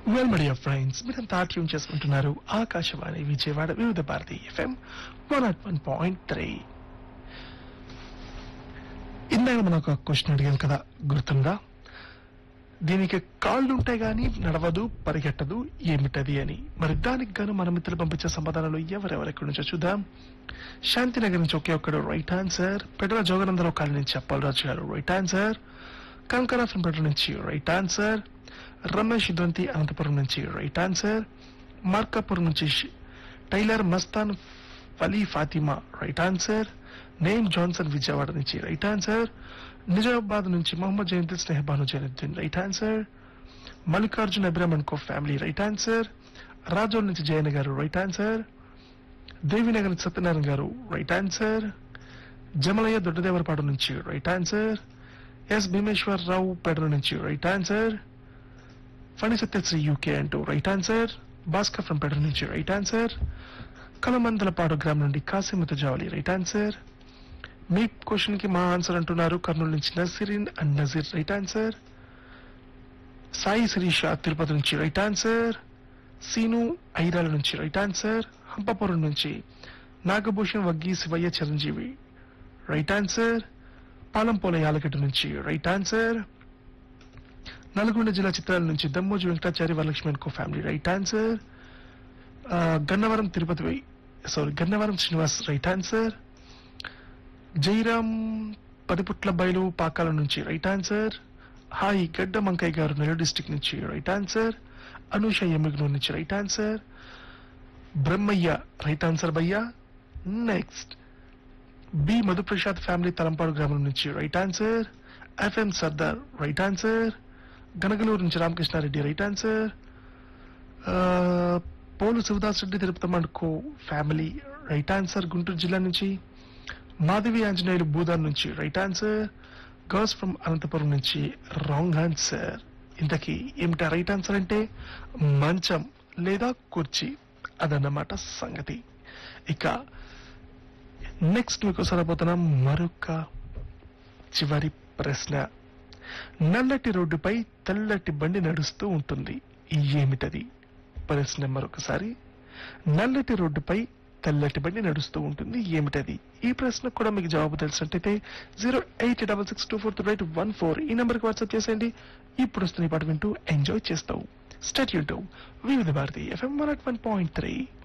well media friends మీరంతా tune చేసుకుంటున్నారు Akashvani Vijayawada Vividh Bharati FM one nought one point three ఇందాక మనం ఒక క్వశ్చన్ అడిగాం కదా గుర్తుందా దీనికి కాళ్ళు ఉంటాయి గాని నడవదు పరిగెట్టదు ఏమిటది అని మరి దానికి గాను మన మిత్రులు పంపించే సమాధానాలు ఎవరెవరెక్కడి నుంచో చూద్దాం శాంతినగర్ నుంచి ఒకే ఒక్కడు right answer Pedala Joganandarao colony నుంచి అప్పలరాజు గారు రైట్ ఆన్సర్ కంకరా పెట్ల నుంచి రైట్ ఆన్సర్ రమేష్ దంతి అనంతపురం నుంచి రైట్ ఆన్సర్ మార్కాపురం నుంచి ష్- tailor Mastan Fali Fatima right answer name Johnson Vijayawada నుంచి రైట్ ఆన్సర్ నిజామాబాద్ నుంచి మొహమ్మద్ జయంతి స్నేహబాను జైనుద్దీన్ రైట్ ఆన్సర్ మల్లికార్జున్ అబ్రహ్మణ్ co family right answer Razole నుంచి జయన్ గారు రైట్ ఆన్సర్ దేవినగర్ నుంచి సత్యనారాయణ గారు రైట్ ఆన్సర్ జమలయ్య దొడ్డదేవరపాడు నుంచి right answer S Bhimeshwar Rao Pedala నుంచి right answer Phani Satyasri UK అంటూ right answer Bhaskar from Pedala నుంచి రైట్ ఆన్సర్ కలమందలపాడు గ్రామం నుండి కాసిమత జావలి రైట్ ఆన్సర్ మీ క్వశ్చన్ కి మా ఆన్సర్ అంటున్నారు కర్నూలు నుంచి Nasreen and Nazeer right answer Sai Sirisha Tirupati నుంచి రైట్ ఆన్సర్ సీను ఐరాల నుంచి రైట్ ఆన్సర్ హంపపురం నుంచి నాగభూషణ్ వగ్గి శివయ్య చిరంజీవి రైట్ ఆన్సర్ పాలంపోల యాలగడ్డ నుంచి రైట్ ఆన్సర్ నల్గొండ జిల్లా చిత్రాల నుంచి Dammoju Venkatachari Varalakshmi co family right answer ఆ, Gannavaram Tirupati sorry Gannavaram Srinivas right answer Jairam Padiputla బయలు పాకాల నుంచి right answer hi Gadda Mankaiah గారు నెల్లూరు డిస్టిక్ నుంచి రైట్ ఆన్సర్ అనూష ఎమ్మిగ్నూర్ నుంచి right answer Brahmaiah right answer భయ్య next B Madhuprasad family Talampadu గ్రామం నుంచి right answer FM Sardar right answer Ganagaluru నుంచి రామకృష్ణారెడ్డి రైట్ ఆన్సర్ ఆ, Polu Sivadas Reddy Tirupati co family right answer Guntur జిల్లా నుంచి మాధవి ఆంజనేయులు భూదాన్ నుంచి right answer girls from Anantapuram నుంచి రాంగ్ ఆన్సర్ ఇంతకీ ఏమిటా రైట్ ఆన్సర్ అంటే మంచం లేదా కుర్చీ అదన్నమాట సంగతి ఇక నెక్స్ట్ మీకు సరపోతున్న మరొక చివరి ప్రశ్న నల్లటి రోడ్డుపై తెల్లటి బండి నడుస్తూ ఉంటుంది ఏమిటది ప్రశ్న మరొకసారి నల్లటి రోడ్డుపై తెల్లటి బండి నడుస్తూ ఉంటుంది ఏమిటది ఈ ప్రశ్న కూడా మీకు జవాబు తెలిసినట్టయితే zero eight double six two four three one four ఈ నెంబర్కి వాట్సాప్ చేసేయండి ఇప్పుడు వస్తున్న ఈ పాట వింటూ ఎంజాయ్ చేస్తావు state YouTube Vividh Bharati FM one point three